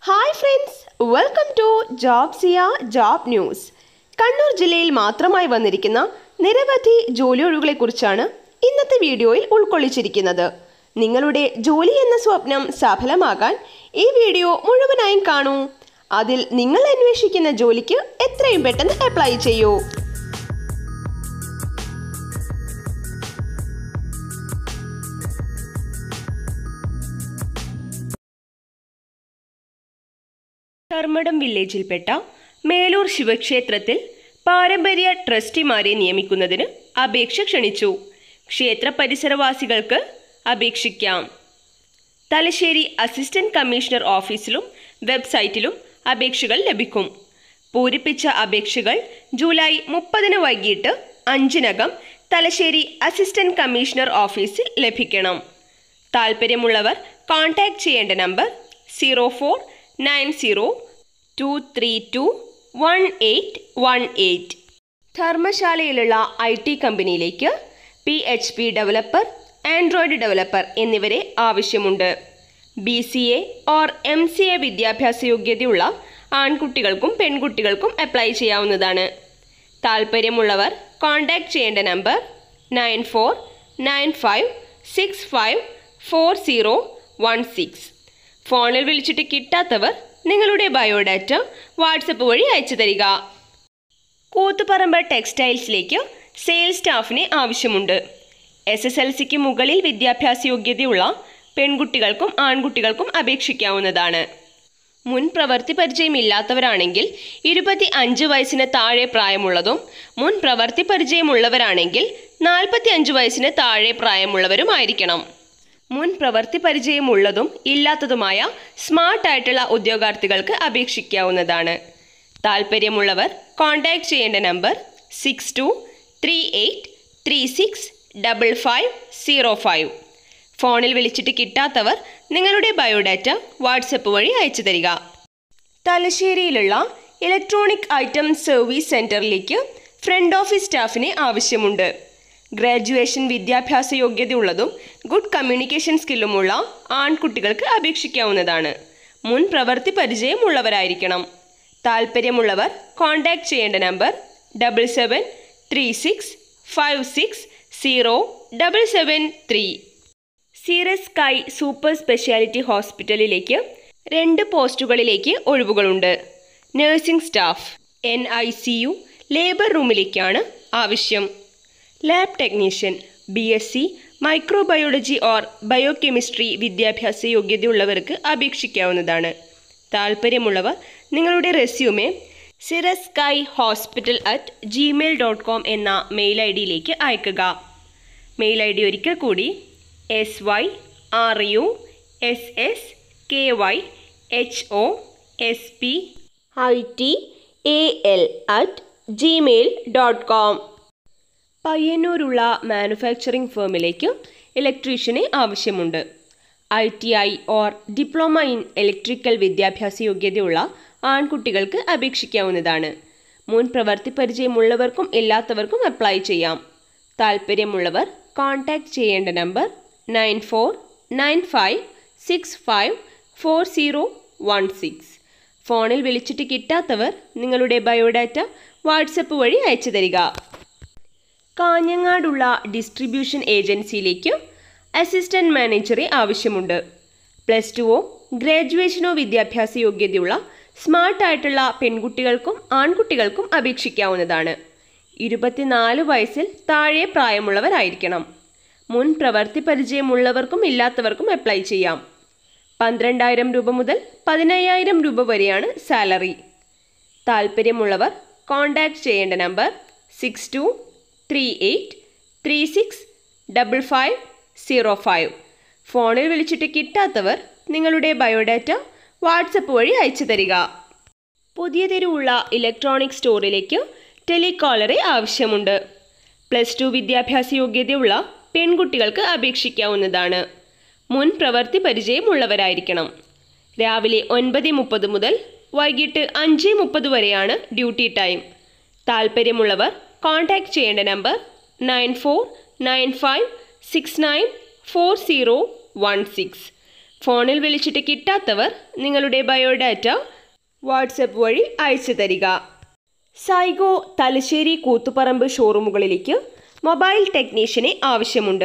hi friends welcome to Jobsia job news Kannur ജില്ലയിൽ മാത്രമായി വന്നിരിക്കുന്ന നിരവധി ജോലി ഒഴിവുകളെക്കുറിച്ചാണ് ഇന്നത്തെ വീഡിയോയിൽ ഉൾക്കൊള്ളിച്ചിരിക്കുന്നത് നിങ്ങളുടെ ജോലി എന്ന സ്വപ്നം സഫലമാകാൻ ഈ വീഡിയോ മുഴുവനായും കാണൂ അതിൽ നിങ്ങൾ അന്വേഷിക്കുന്ന ജോലിക്ക് എത്രയും പെട്ടെന്ന് അപ്ലൈ ചെയ്യൂ കർമ്മടം വില്ലേജിൽപ്പെട്ട മേലൂർ ശിവക്ഷേത്രത്തിൽ പാരമ്പര്യ ട്രസ്റ്റിമാരെ നിയമിക്കുന്നതിന് അപേക്ഷ ക്ഷണിച്ചു ക്ഷേത്ര പരിസരവാസികൾക്ക് അപേക്ഷിക്കാം തലശ്ശേരി അസിസ്റ്റന്റ് കമ്മീഷണർ ഓഫീസിലും വെബ്സൈറ്റിലും അപേക്ഷകൾ ലഭിക്കും പൂരിപ്പിച്ച അപേക്ഷകൾ ജൂലൈ മുപ്പതിന് വൈകിട്ട് അഞ്ചിനകം തലശ്ശേരി അസിസ്റ്റന്റ് കമ്മീഷണർ ഓഫീസിൽ ലഭിക്കണം താൽപ്പര്യമുള്ളവർ കോൺടാക്റ്റ് ചെയ്യേണ്ട number zero four nine zero two three two one eight one eight ധർമ്മശാലയിലുള്ള ഐ ടി കമ്പനിയിലേക്ക് P H P developer android developer എന്നിവരെ ആവശ്യമുണ്ട് B C A or M C A വിദ്യാഭ്യാസ യോഗ്യതയുള്ള ആൺകുട്ടികൾക്കും പെൺകുട്ടികൾക്കും അപ്ലൈ ചെയ്യാവുന്നതാണ് താൽപ്പര്യമുള്ളവർ കോൺടാക്റ്റ് ചെയ്യേണ്ട number nine four nine five six five four zero one six ഫോണിൽ വിളിച്ചിട്ട് കിട്ടാത്തവർ നിങ്ങളുടെ ബയോഡാറ്റ വാട്സപ്പ് വഴി അയച്ചു തരിക കൂത്തുപറമ്പ് ടെക്സ്റ്റൈൽസിലേക്ക് സെയിൽസ് സ്റ്റാഫിനെ ആവശ്യമുണ്ട് എസ് എസ് എൽ സിക്ക് മുകളിൽ വിദ്യാഭ്യാസ യോഗ്യതയുള്ള പെൺകുട്ടികൾക്കും ആൺകുട്ടികൾക്കും അപേക്ഷിക്കാവുന്നതാണ് മുൻ പ്രവൃത്തി പരിചയമില്ലാത്തവരാണെങ്കിൽ ഇരുപത്തി അഞ്ച് വയസ്സിന് താഴെ പ്രായമുള്ളതും മുൻ പ്രവൃത്തി പരിചയമുള്ളവരാണെങ്കിൽ നാൽപ്പത്തി അഞ്ച് വയസ്സിന് താഴെ പ്രായമുള്ളവരുമായിരിക്കണം മുൻ പ്രവൃത്തി പരിചയമുള്ളതും ഇല്ലാത്തതുമായ സ്മാർട്ട് ആയിട്ടുള്ള ഉദ്യോഗാർത്ഥികൾക്ക് അപേക്ഷിക്കാവുന്നതാണ് താൽപ്പര്യമുള്ളവർ കോൺടാക്റ്റ് ചെയ്യേണ്ട number six two three eight three six double five zero five ഫോണിൽ വിളിച്ചിട്ട് കിട്ടാത്തവർ നിങ്ങളുടെ ബയോഡാറ്റ വാട്സപ്പ് വഴി അയച്ചു തരിക തലശ്ശേരിയിലുള്ള ഇലക്ട്രോണിക് ഐറ്റം സർവീസ് സെൻറ്ററിലേക്ക് ഫ്രണ്ട് ഓഫീസ് സ്റ്റാഫിനെ ആവശ്യമുണ്ട് ഗ്രാജുവേഷൻ വിദ്യാഭ്യാസ യോഗ്യതയുള്ളതും ഗുഡ് കമ്മ്യൂണിക്കേഷൻ സ്കില്ലുമുള്ള ആൺകുട്ടികൾക്ക് അപേക്ഷിക്കാവുന്നതാണ് മുൻ പ്രവൃത്തി പരിചയമുള്ളവരായിരിക്കണം താൽപ്പര്യമുള്ളവർ കോൺടാക്റ്റ് ചെയ്യേണ്ട number double seven three six five six zero double seven three Syrus sky super speciality ഹോസ്പിറ്റലിലേക്ക് രണ്ട് പോസ്റ്റുകളിലേക്ക് ഒഴിവുകളുണ്ട് nursing staff N I C U labour റൂമിലേക്കാണ് ആവശ്യം lab technician B S C microbiology or biochemistry വിദ്യാഭ്യാസ യോഗ്യതയുള്ളവർക്ക് അപേക്ഷിക്കാവുന്നതാണ് താൽപ്പര്യമുള്ളവർ നിങ്ങളുടെ resume Syrus sky hospital at Gmail dot com എന്ന മെയിൽ ഐ ഡിയിലേക്ക് അയക്കുക മെയിൽ ഐ ഡി ഒരിക്കൽ കൂടി S Y R U S S K Y H O S P I T A L at Gmail dot com പയ്യന്നൂരുള്ള manufacturing ഫേമിലേക്ക് ഇലക്ട്രീഷ്യനെ ആവശ്യമുണ്ട് I T I or diploma in electrical വിദ്യാഭ്യാസ യോഗ്യതയുള്ള ആൺകുട്ടികൾക്ക് അപേക്ഷിക്കാവുന്നതാണ് മുൻ പ്രവൃത്തി പരിചയമുള്ളവർക്കും ഇല്ലാത്തവർക്കും അപ്ലൈ ചെയ്യാം താൽപ്പര്യമുള്ളവർ കോൺടാക്റ്റ് ചെയ്യേണ്ട number nine four nine five six five four zero one six ഫോണിൽ വിളിച്ചിട്ട് കിട്ടാത്തവർ നിങ്ങളുടെ ബയോഡാറ്റ വാട്സപ്പ് വഴി അയച്ചു തരിക കാഞ്ഞങ്ങാടുള്ള ഡിസ്ട്രിബ്യൂഷൻ ഏജൻസിയിലേക്ക് അസിസ്റ്റന്റ് മാനേജറെ ആവശ്യമുണ്ട് പ്ലസ് ടുവോ ഗ്രാജുവേഷനോ വിദ്യാഭ്യാസ യോഗ്യതയുള്ള സ്മാർട്ട് ആയിട്ടുള്ള പെൺകുട്ടികൾക്കും ആൺകുട്ടികൾക്കും അപേക്ഷിക്കാവുന്നതാണ് ഇരുപത്തിനാല് വയസ്സിൽ താഴെ പ്രായമുള്ളവരായിരിക്കണം മുൻ പ്രവൃത്തി പരിചയമുള്ളവർക്കും ഇല്ലാത്തവർക്കും അപ്ലൈ ചെയ്യാം പന്ത്രണ്ടായിരം രൂപ മുതൽ പതിനയ്യായിരം രൂപ വരെയാണ് സാലറി താൽപ്പര്യമുള്ളവർ കോൺടാക്റ്റ് ചെയ്യേണ്ട number six two three eight three six double five zero five ഫോണിൽ വിളിച്ചിട്ട് കിട്ടാത്തവർ നിങ്ങളുടെ ബയോഡാറ്റ വാട്സപ്പ് വഴി അയച്ചു തരിക പുതിയ തെരുവുള്ള ഇലക്ട്രോണിക് സ്റ്റോറിലേക്ക് ടെലികോളറെ ആവശ്യമുണ്ട് പ്ലസ് ടു വിദ്യാഭ്യാസ യോഗ്യതയുള്ള പെൺകുട്ടികൾക്ക് അപേക്ഷിക്കാവുന്നതാണ് മുൻ പ്രവൃത്തി പരിചയമുള്ളവരായിരിക്കണം രാവിലെ ഒൻപത് മുപ്പത് മുതൽ വൈകിട്ട് അഞ്ച് മുപ്പത് വരെയാണ് ഡ്യൂട്ടി ടൈം താൽപ്പര്യമുള്ളവർ കോൺടാക്റ്റ് ചെയ്യേണ്ട number nine four nine five six nine four zero one six ഫോണിൽ വിളിച്ചിട്ട് കിട്ടാത്തവർ നിങ്ങളുടെ ബയോഡാറ്റ വാട്സപ്പ് വഴി അയച്ചു തരിക സൈഗോ തലശ്ശേരി കൂത്തുപറമ്പ് ഷോറൂമുകളിലേക്ക് മൊബൈൽ ടെക്നീഷ്യനെ ആവശ്യമുണ്ട്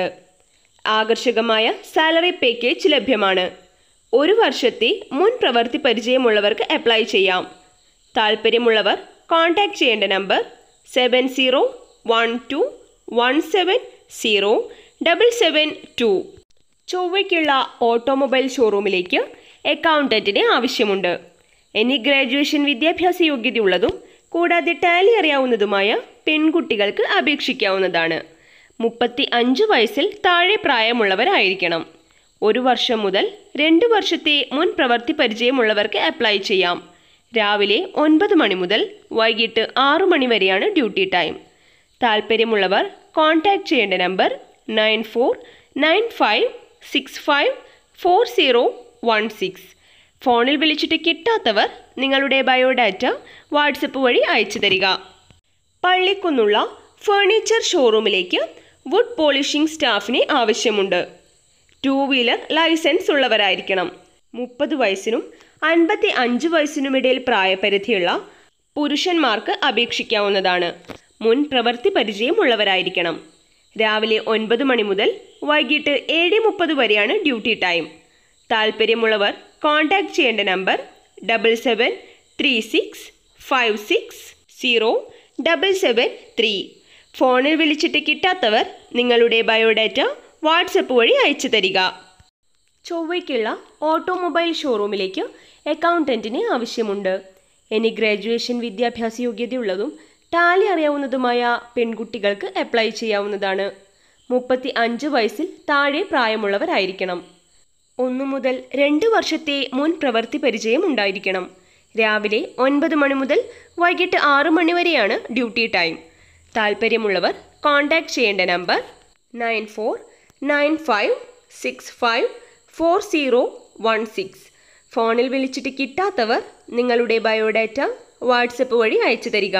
ആകർഷകമായ സാലറി പാക്കേജ് ലഭ്യമാണ് ഒരു വർഷത്തെ മുൻ പ്രവൃത്തി പരിചയമുള്ളവർക്ക് അപ്ലൈ ചെയ്യാം താൽപ്പര്യമുള്ളവർ കോൺടാക്റ്റ് ചെയ്യേണ്ട number seven zero one two one seven zero double seven two ചൊവ്വയ്ക്കുള്ള ഓട്ടോമൊബൈൽ ഷോറൂമിലേക്ക് അക്കൗണ്ടന്റിനെ ആവശ്യമുണ്ട് എനി ഗ്രാജുവേഷൻ വിദ്യാഭ്യാസ യോഗ്യതയുള്ളതും കൂടാതെ ടാലി അറിയാവുന്നതുമായ പെൺകുട്ടികൾക്ക് അപേക്ഷിക്കാവുന്നതാണ് മുപ്പത്തി അഞ്ച് വയസ്സിൽ താഴെ പ്രായമുള്ളവരായിരിക്കണം ഒരു വർഷം മുതൽ രണ്ട് വർഷത്തെ മുൻ പ്രവൃത്തി പരിചയമുള്ളവർക്ക് അപ്ലൈ ചെയ്യാം രാവിലെ ഒൻപത് മണി മുതൽ വൈകിട്ട് ആറു മണി വരെയാണ് ഡ്യൂട്ടി ടൈം താൽപ്പര്യമുള്ളവർ കോൺടാക്റ്റ് ചെയ്യേണ്ട number nine four nine five six five four zero one six ഫോണിൽ വിളിച്ചിട്ട് കിട്ടാത്തവർ നിങ്ങളുടെ ബയോഡാറ്റ വാട്സപ്പ് വഴി അയച്ചു തരിക പള്ളിക്കുന്നുള്ള ഫേർണിച്ചർ ഷോറൂമിലേക്ക് വുഡ് പോളിഷിംഗ് സ്റ്റാഫിനെ ആവശ്യമുണ്ട് ടൂ വീലർ ലൈസൻസ് ഉള്ളവരായിരിക്കണം മുപ്പത് വയസ്സിനും അൻപത്തി അഞ്ച് വയസ്സിനുമിടയിൽ പ്രായപരിധിയുള്ള പുരുഷന്മാർക്ക് അപേക്ഷിക്കാവുന്നതാണ് മുൻ പ്രവൃത്തി പരിചയമുള്ളവരായിരിക്കണം രാവിലെ ഒൻപത് മണി മുതൽ വൈകിട്ട് ഏഴ് മുപ്പത് വരെയാണ് ഡ്യൂട്ടി ടൈം താൽപ്പര്യമുള്ളവർ കോൺടാക്റ്റ് ചെയ്യേണ്ട number double seven three six five six zero double seven three ഫോണിൽ വിളിച്ചിട്ട് കിട്ടാത്തവർ നിങ്ങളുടെ ബയോഡാറ്റ വാട്സപ്പ് വഴി അയച്ചു തരിക ചൊവ്വയ്ക്കുള്ള ഓട്ടോമൊബൈൽ ഷോറൂമിലേക്ക് അക്കൗണ്ടന്റിനെ ആവശ്യമുണ്ട് ഇനി ഗ്രാജുവേഷൻ വിദ്യാഭ്യാസ യോഗ്യതയുള്ളതും ടാലി അറിയാവുന്നതുമായ പെൺകുട്ടികൾക്ക് അപ്ലൈ ചെയ്യാവുന്നതാണ് മുപ്പത്തി അഞ്ച് വയസ്സിൽ താഴെ പ്രായമുള്ളവരായിരിക്കണം ഒന്നു മുതൽ രണ്ട് വർഷത്തെ മുൻ പ്രവൃത്തി പരിചയം ഉണ്ടായിരിക്കണം രാവിലെ ഒൻപത് മണി മുതൽ വൈകിട്ട് ആറ് മണി വരെയാണ് ഡ്യൂട്ടി ടൈം താൽപ്പര്യമുള്ളവർ കോൺടാക്റ്റ് ചെയ്യേണ്ട number nine four nine five six five four zero one six ഫോണിൽ വിളിച്ചിട്ട് കിട്ടാത്തവർ നിങ്ങളുടെ ബയോഡാറ്റ വാട്സപ്പ് വഴി അയച്ചു തരിക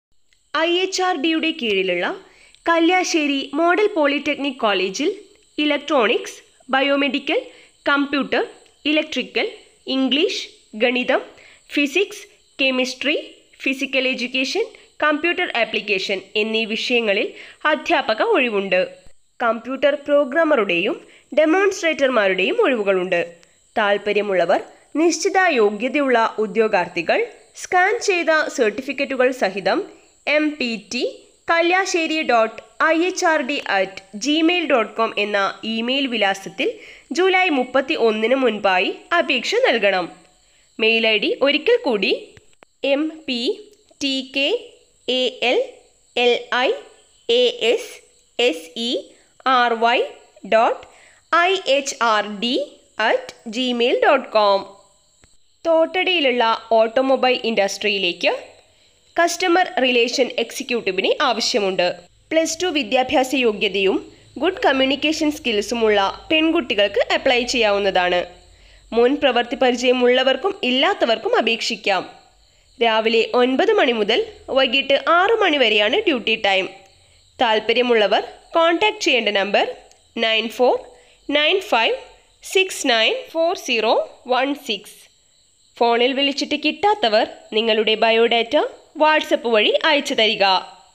ഐ എച്ച് ആർ ഡിയുടെ കീഴിലുള്ള കല്യാശ്ശേരി മോഡൽ പോളിടെക്നിക് കോളേജിൽ electronics biomedical computer electrical English ഗണിതം physics chemistry physical education computer application എന്നീ വിഷയങ്ങളിൽ അധ്യാപക ഒഴിവുണ്ട് കമ്പ്യൂട്ടർ പ്രോഗ്രാമറുടെയും ഡെമോൺസ്ട്രേറ്റർമാരുടെയും ഒഴിവുകളുണ്ട് താൽപ്പര്യമുള്ളവർ നിശ്ചിത യോഗ്യതയുള്ള ഉദ്യോഗാർത്ഥികൾ സ്കാൻ ചെയ്ത സർട്ടിഫിക്കറ്റുകൾ സഹിതം M P T Kalliasseri dot I H R D at Gmail dot com എന്ന ഇമെയിൽ വിലാസത്തിൽ ജൂലൈ മുപ്പത്തി ഒന്നിന് മുൻപായി അപേക്ഷ നൽകണം മെയിൽ ഐ ഡി ഒരിക്കൽ കൂടി M P T K A L L I A S S E R Y dot I H R D at Gmail dot com തോട്ടടിയിലുള്ള ഓട്ടോമൊബൈൽ ഇൻഡസ്ട്രിയിലേക്ക് കസ്റ്റമർ റിലേഷൻ എക്സിക്യൂട്ടീവിനെ ആവശ്യമുണ്ട് പ്ലസ് ടു വിദ്യാഭ്യാസ യോഗ്യതയും good communication സ്കിൽസുമുള്ള പെൺകുട്ടികൾക്ക് apply ചെയ്യാവുന്നതാണ് മുൻ പ്രവൃത്തി പരിചയമുള്ളവർക്കും ഇല്ലാത്തവർക്കും അപേക്ഷിക്കാം രാവിലെ ഒൻപത് മണി മുതൽ വൈകിട്ട് ആറ് മണി വരെയാണ് ഡ്യൂട്ടി ടൈം താൽപ്പര്യമുള്ളവർ കോൺടാക്റ്റ് ചെയ്യേണ്ട number nine four nine five six nine four zero one six ഫോണിൽ വിളിച്ചിട്ട് കിട്ടാത്തവർ നിങ്ങളുടെ ബയോഡാറ്റ വാട്സപ്പ് വഴി അയച്ചു തരിക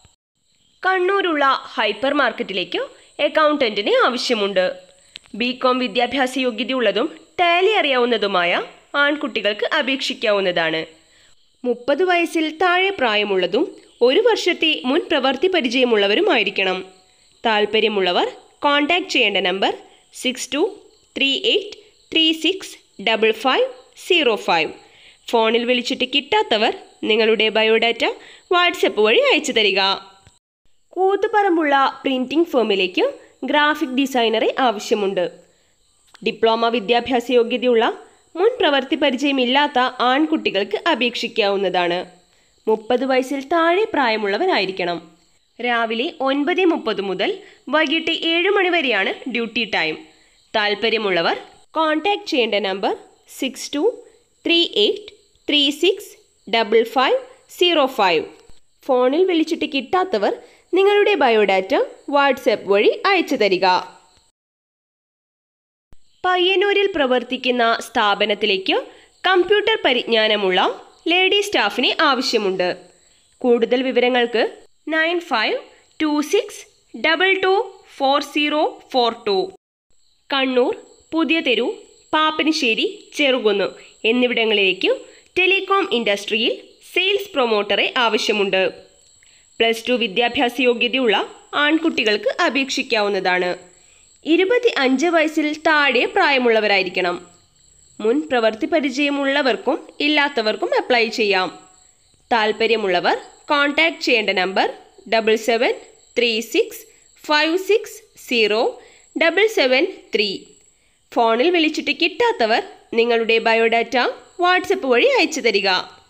കണ്ണൂരുള്ള ഹൈപ്പർ മാർക്കറ്റിലേക്ക് അക്കൗണ്ടന്റിന് ആവശ്യമുണ്ട് ബി കോം വിദ്യാഭ്യാസ യോഗ്യതയുള്ളതും ടാലി അറിയാവുന്നതുമായ ആൺകുട്ടികൾക്ക് അപേക്ഷിക്കാവുന്നതാണ് മുപ്പത് വയസ്സിൽ താഴെ പ്രായമുള്ളതും ഒരു വർഷത്തെ മുൻ പ്രവൃത്തി പരിചയമുള്ളവരുമായിരിക്കണം താൽപ്പര്യമുള്ളവർ കോൺടാക്റ്റ് ചെയ്യേണ്ട number six two three eight three six double five zero five ഫോണിൽ വിളിച്ചിട്ട് കിട്ടാത്തവർ നിങ്ങളുടെ ബയോഡാറ്റ വാട്സപ്പ് വഴി അയച്ചു തരിക കൂത്തുപറമ്പുള്ള പ്രിന്റിംഗ് ഫേമിലേക്ക് ഗ്രാഫിക് ഡിസൈനറെ ആവശ്യമുണ്ട് ഡിപ്ലോമ വിദ്യാഭ്യാസ യോഗ്യതയുള്ള മുൻ പ്രവൃത്തി പരിചയമില്ലാത്ത ആൺകുട്ടികൾക്ക് അപേക്ഷിക്കാവുന്നതാണ് മുപ്പത് വയസ്സിൽ താഴെ പ്രായമുള്ളവരായിരിക്കണം രാവിലെ ഒൻപത് മുപ്പത് മുതൽ വൈകിട്ട് ഏഴ് മണി വരെയാണ് ഡ്യൂട്ടി ടൈം താൽപ്പര്യമുള്ളവർ കോൺടാക്റ്റ് ചെയ്യേണ്ട number six two three eight three six double five zero five ഫോണിൽ വിളിച്ചിട്ട് കിട്ടാത്തവർ നിങ്ങളുടെ ബയോഡാറ്റ വാട്സാപ്പ് വഴി അയച്ചു തരിക പയ്യന്നൂരിൽ പ്രവർത്തിക്കുന്ന സ്ഥാപനത്തിലേക്ക് കമ്പ്യൂട്ടർ പരിജ്ഞാനമുള്ള ലേഡി സ്റ്റാഫിനെ ആവശ്യമുണ്ട് കൂടുതൽ വിവരങ്ങൾക്ക് nine five two six double two four zero four two Kannur Puthiyatheru Pappanassery Cherukunnu എന്നിവിടങ്ങളിലേക്ക് ടെലികോം ഇൻഡസ്ട്രിയിൽ സെയിൽസ് പ്രൊമോട്ടറെ ആവശ്യമുണ്ട് പ്ലസ് ടു വിദ്യാഭ്യാസ യോഗ്യതയുള്ള ആൺകുട്ടികൾക്ക് അപേക്ഷിക്കാവുന്നതാണ് ഇരുപത്തി അഞ്ച് വയസ്സിൽ താഴെ പ്രായമുള്ളവരായിരിക്കണം മുൻ പ്രവൃത്തി പരിചയമുള്ളവർക്കും ഇല്ലാത്തവർക്കും അപ്ലൈ ചെയ്യാം താൽപ്പര്യമുള്ളവർ കോൺടാക്റ്റ് ചെയ്യേണ്ട number double seven three six five six zero double seven three ഫോണിൽ വിളിച്ചിട്ട് കിട്ടാത്തവർ നിങ്ങളുടെ ബയോഡാറ്റ വാട്സപ്പ് വഴി അയച്ചു തരിക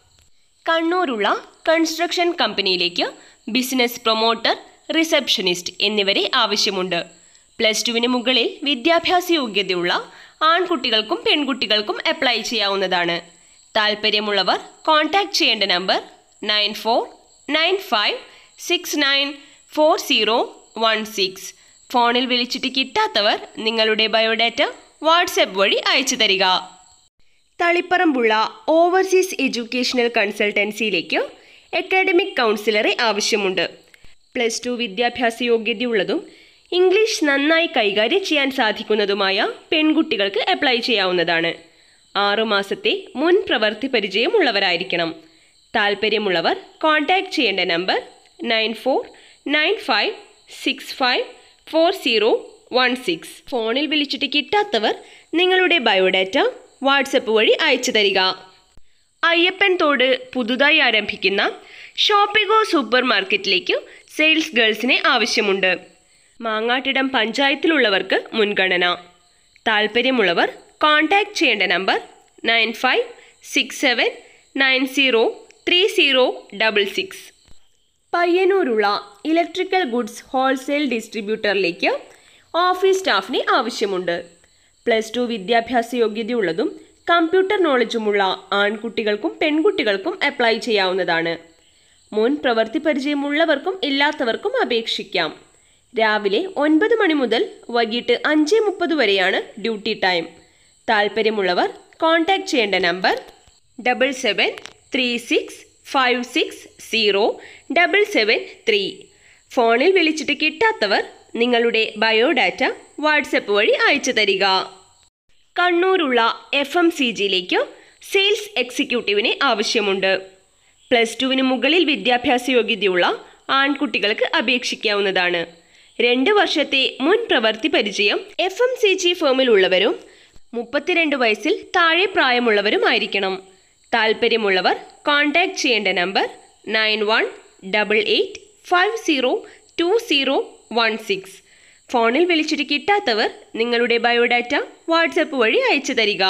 കണ്ണൂരുള്ള കൺസ്ട്രക്ഷൻ കമ്പനിയിലേക്ക് ബിസിനസ് പ്രൊമോട്ടർ റിസപ്ഷനിസ്റ്റ് എന്നിവരെ ആവശ്യമുണ്ട് പ്ലസ് ടുവിന് മുകളിൽ വിദ്യാഭ്യാസ യോഗ്യതയുള്ള ആൺകുട്ടികൾക്കും പെൺകുട്ടികൾക്കും അപ്ലൈ ചെയ്യാവുന്നതാണ് താൽപ്പര്യമുള്ളവർ കോൺടാക്റ്റ് ചെയ്യേണ്ട number nine four nine five six nine four zero one six ഫോണിൽ വിളിച്ചിട്ട് കിട്ടാത്തവർ നിങ്ങളുടെ ബയോഡാറ്റ വാട്സപ്പ് വഴി അയച്ചു തരിക തളിപ്പറമ്പുള്ള ഓവർസീസ് എഡ്യൂക്കേഷണൽ കൺസൾട്ടൻസിയിലേക്ക് അക്കാഡമിക് കൗൺസിലറെ ആവശ്യമുണ്ട് പ്ലസ് ടു വിദ്യാഭ്യാസ യോഗ്യതയുള്ളതും ഇംഗ്ലീഷ് നന്നായി കൈകാര്യം ചെയ്യാൻ സാധിക്കുന്നതുമായ പെൺകുട്ടികൾക്ക് അപ്ലൈ ചെയ്യാവുന്നതാണ് ആറുമാസത്തെ മുൻ പ്രവൃത്തി പരിചയമുള്ളവരായിരിക്കണം താൽപ്പര്യമുള്ളവർ കോൺടാക്റ്റ് ചെയ്യേണ്ട number nine four nine five six five four zero one six ഫോണിൽ വിളിച്ചിട്ട് കിട്ടാത്തവർ നിങ്ങളുടെ ബയോഡാറ്റ വാട്സപ്പ് വഴി അയച്ചു തരിക അയ്യപ്പൻ തോട് പുതുതായി ആരംഭിക്കുന്ന ഷോപ്പിഗോ സൂപ്പർ മാർക്കറ്റിലേക്ക് സെയിൽസ് ഗേൾസിനെ ആവശ്യമുണ്ട് മാങ്ങാട്ടിടം പഞ്ചായത്തിലുള്ളവർക്ക് മുൻഗണന താൽപ്പര്യമുള്ളവർ കോൺടാക്റ്റ് ചെയ്യേണ്ട number nine five six seven nine zero three zero double six പയ്യന്നൂരുള്ള ഇലക്ട്രിക്കൽ ഗുഡ്സ് ഹോൾസെയിൽ ഡിസ്ട്രിബ്യൂട്ടറിലേക്ക് ഓഫീസ് സ്റ്റാഫിനെ ആവശ്യമുണ്ട് പ്ലസ് ടു വിദ്യാഭ്യാസ യോഗ്യതയുള്ളതും കമ്പ്യൂട്ടർ നോളജുമുള്ള ആൺകുട്ടികൾക്കും പെൺകുട്ടികൾക്കും അപ്ലൈ ചെയ്യാവുന്നതാണ് മുൻ പ്രവൃത്തി പരിചയമുള്ളവർക്കും ഇല്ലാത്തവർക്കും അപേക്ഷിക്കാം രാവിലെ ഒൻപത് മണി മുതൽ വൈകിട്ട് അഞ്ച് മുപ്പത് വരെയാണ് ഡ്യൂട്ടി ടൈം താൽപ്പര്യമുള്ളവർ കോൺടാക്റ്റ് ചെയ്യേണ്ട number double seven three six five six zero double seven three ഫോണിൽ വിളിച്ചിട്ട് കിട്ടാത്തവർ നിങ്ങളുടെ ബയോഡാറ്റ വാട്സപ്പ് വഴി അയച്ചു തരിക കണ്ണൂരുള്ള എഫ് എം സി ജിയിലേക്ക് സെയിൽസ് എക്സിക്യൂട്ടീവിനെ ആവശ്യമുണ്ട് പ്ലസ് ടുവിന് മുകളിൽ വിദ്യാഭ്യാസ യോഗ്യതയുള്ള ആൺകുട്ടികൾക്ക് അപേക്ഷിക്കാവുന്നതാണ് രണ്ട് വർഷത്തെ മുൻ പ്രവൃത്തി പരിചയം എഫ് എം സി ജി ഫേമിലുള്ളവരും മുപ്പത്തിരണ്ട് വയസ്സിൽ താഴെ പ്രായമുള്ളവരുമായിരിക്കണം താൽപ്പര്യമുള്ളവർ കോൺടാക്റ്റ് ചെയ്യേണ്ട number nine one double eight five zero two zero one six ഫോണിൽ വിളിച്ചിട്ട് കിട്ടാത്തവർ നിങ്ങളുടെ ബയോഡാറ്റ വാട്സപ്പ് വഴി അയച്ചു തരിക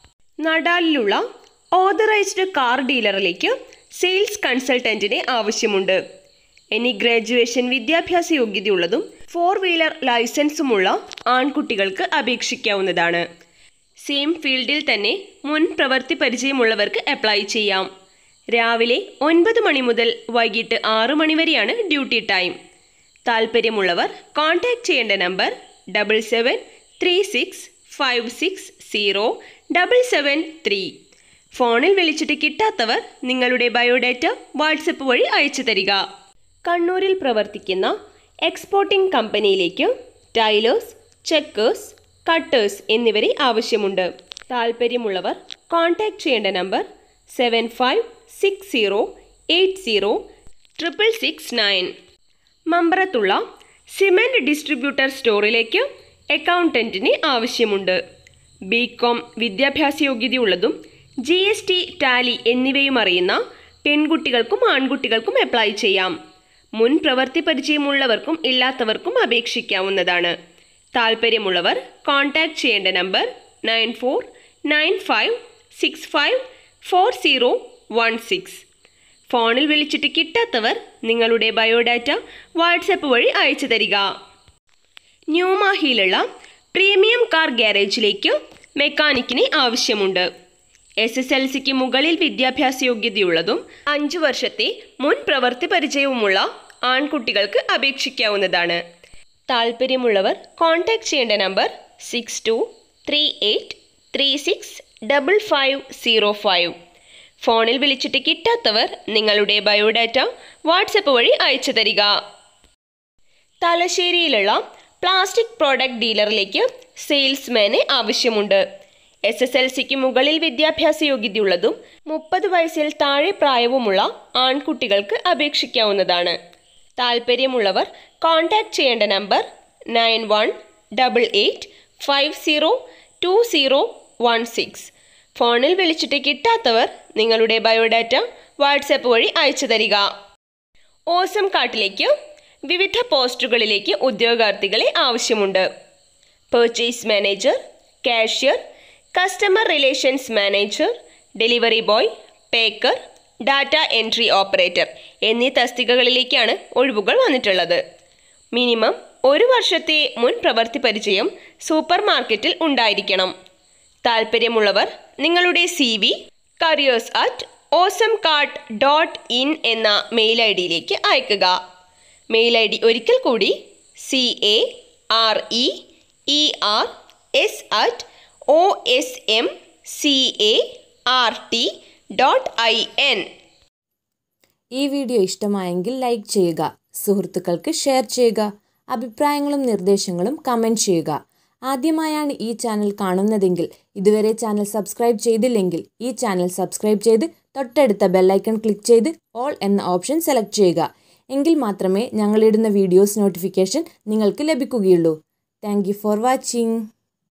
നടാലിലുള്ള ഓതറൈസ്ഡ് കാർ ഡീലറിലേക്ക് സെയിൽസ് കൺസൾട്ടന്റിനെ ആവശ്യമുണ്ട് ഇനി ഗ്രാജുവേഷൻ വിദ്യാഭ്യാസ യോഗ്യതയുള്ളതും ഫോർ വീലർ ലൈസൻസുമുള്ള ആൺകുട്ടികൾക്ക് അപേക്ഷിക്കാവുന്നതാണ് സെയിം ഫീൽഡിൽ തന്നെ മുൻ പ്രവൃത്തി പരിചയമുള്ളവർക്ക് അപ്ലൈ ചെയ്യാം രാവിലെ ഒൻപത് മണി മുതൽ വൈകിട്ട് ആറു മണി വരെയാണ് ഡ്യൂട്ടി ടൈം താൽപ്പര്യമുള്ളവർ കോൺടാക്റ്റ് ചെയ്യേണ്ട number double seven three six five six zero double seven three ഫോണിൽ വിളിച്ചിട്ട് കിട്ടാത്തവർ നിങ്ങളുടെ ബയോഡാറ്റ വാട്സപ്പ് വഴി അയച്ചു തരിക കണ്ണൂരിൽ പ്രവർത്തിക്കുന്ന എക്സ്പോർട്ടിംഗ് കമ്പനിയിലേക്ക് ടൈലേഴ്സ് ചെക്കേഴ്സ് കട്ടേഴ്സ് എന്നിവരെ ആവശ്യമുണ്ട് താൽപ്പര്യമുള്ളവർ കോൺടാക്റ്റ് ചെയ്യേണ്ട number seven five six zero eight zero triple six nine മമ്പ്രത്തുള്ള സിമെൻറ്റ് ഡിസ്ട്രിബ്യൂട്ടർ സ്റ്റോറിലേക്ക് അക്കൗണ്ടൻറ്റിന് ആവശ്യമുണ്ട് ബി കോം വിദ്യാഭ്യാസ യോഗ്യതയുള്ളതും ജി എസ് ടി ടാലി എന്നിവയും അറിയുന്ന പെൺകുട്ടികൾക്കും ആൺകുട്ടികൾക്കും അപ്ലൈ ചെയ്യാം മുൻ പ്രവൃത്തി പരിചയമുള്ളവർക്കും ഇല്ലാത്തവർക്കും അപേക്ഷിക്കാവുന്നതാണ് താൽപ്പര്യമുള്ളവർ കോൺടാക്റ്റ് ചെയ്യേണ്ട number nine four nine five six five four zero one six ഫോണിൽ വിളിച്ചിട്ട് കിട്ടാത്തവർ നിങ്ങളുടെ ബയോഡാറ്റ വാട്സപ്പ് വഴി അയച്ചു തരിക ന്യൂമാഹിയിലുള്ള പ്രീമിയം കാർ ഗ്യാരേജിലേക്ക് മെക്കാനിക്കിനെ ആവശ്യമുണ്ട് എസ് എസ് എൽ സിക്ക് മുകളിൽ വിദ്യാഭ്യാസ യോഗ്യതയുള്ളതും അഞ്ചു വർഷത്തെ മുൻ പ്രവൃത്തി പരിചയവുമുള്ള ആൺകുട്ടികൾക്ക് അപേക്ഷിക്കാവുന്നതാണ് താൽപ്പര്യമുള്ളവർ കോൺടാക്റ്റ് ചെയ്യേണ്ട number six two three eight three six double five zero five ഫോണിൽ വിളിച്ചിട്ട് കിട്ടാത്തവർ നിങ്ങളുടെ ബയോഡാറ്റ വാട്സപ്പ് വഴി അയച്ചു തരിക തലശ്ശേരിയിലുള്ള പ്ലാസ്റ്റിക് പ്രോഡക്റ്റ് ഡീലറിലേക്ക് സെയിൽസ്മാനെ ആവശ്യമുണ്ട് എസ് എസ് എൽ സിക്ക് മുകളിൽ വിദ്യാഭ്യാസ യോഗ്യതയുള്ളതും മുപ്പത് വയസ്സിൽ താഴെ പ്രായവുമുള്ള ആൺകുട്ടികൾക്ക് അപേക്ഷിക്കാവുന്നതാണ് താൽപ്പര്യമുള്ളവർ കോൺടാക്ട് ചെയ്യേണ്ട number nine one double eight five zero two zero one six ഫോണിൽ വിളിച്ചിട്ട് കിട്ടാത്തവർ നിങ്ങളുടെ ബയോഡാറ്റ വാട്സാപ്പ് വഴി അയച്ചു തരിക ഓസം കാട്ടിലേക്ക് വിവിധ പോസ്റ്റുകളിലേക്ക് ഉദ്യോഗാർത്ഥികളെ ആവശ്യമുണ്ട് purchase manager cashier customer relations manager delivery boy packer data entry operator എന്നീ തസ്തികകളിലേക്കാണ് ഒഴിവുകൾ വന്നിട്ടുള്ളത് മിനിമം ഒരു വർഷത്തെ മുൻ പ്രവൃത്തി പരിചയം സൂപ്പർ മാർക്കറ്റിൽ ഉണ്ടായിരിക്കണം താൽപ്പര്യമുള്ളവർ നിങ്ങളുടെ C V careers at awesome cart dot in എന്ന മെയിൽ ഐ ഡിയിലേക്ക് അയക്കുക മെയിൽ ഐ ഡി ഒരിക്കൽ കൂടി C A R E E R S at O S M C A R T dot I N ഈ video ഇഷ്ടമായെങ്കിൽ like ചെയ്യുക സുഹൃത്തുക്കൾക്ക് share ചെയ്യുക അഭിപ്രായങ്ങളും നിർദ്ദേശങ്ങളും കമൻറ്റ് ചെയ്യുക ആദ്യമായാണ് ഈ ചാനൽ കാണുന്നതെങ്കിൽ ഇതുവരെ ചാനൽ സബ്സ്ക്രൈബ് ചെയ്തില്ലെങ്കിൽ ഈ ചാനൽ സബ്സ്ക്രൈബ് ചെയ്ത് തൊട്ടടുത്ത ബെല്ലൈക്കൺ ക്ലിക്ക് ചെയ്ത് ഓൾ എന്ന ഓപ്ഷൻ സെലക്ട് ചെയ്യുക എങ്കിൽ മാത്രമേ ഞങ്ങളിടുന്ന വീഡിയോസ് നോട്ടിഫിക്കേഷൻ നിങ്ങൾക്ക് ലഭിക്കുകയുള്ളൂ താങ്ക് ഫോർ വാച്ചിങ്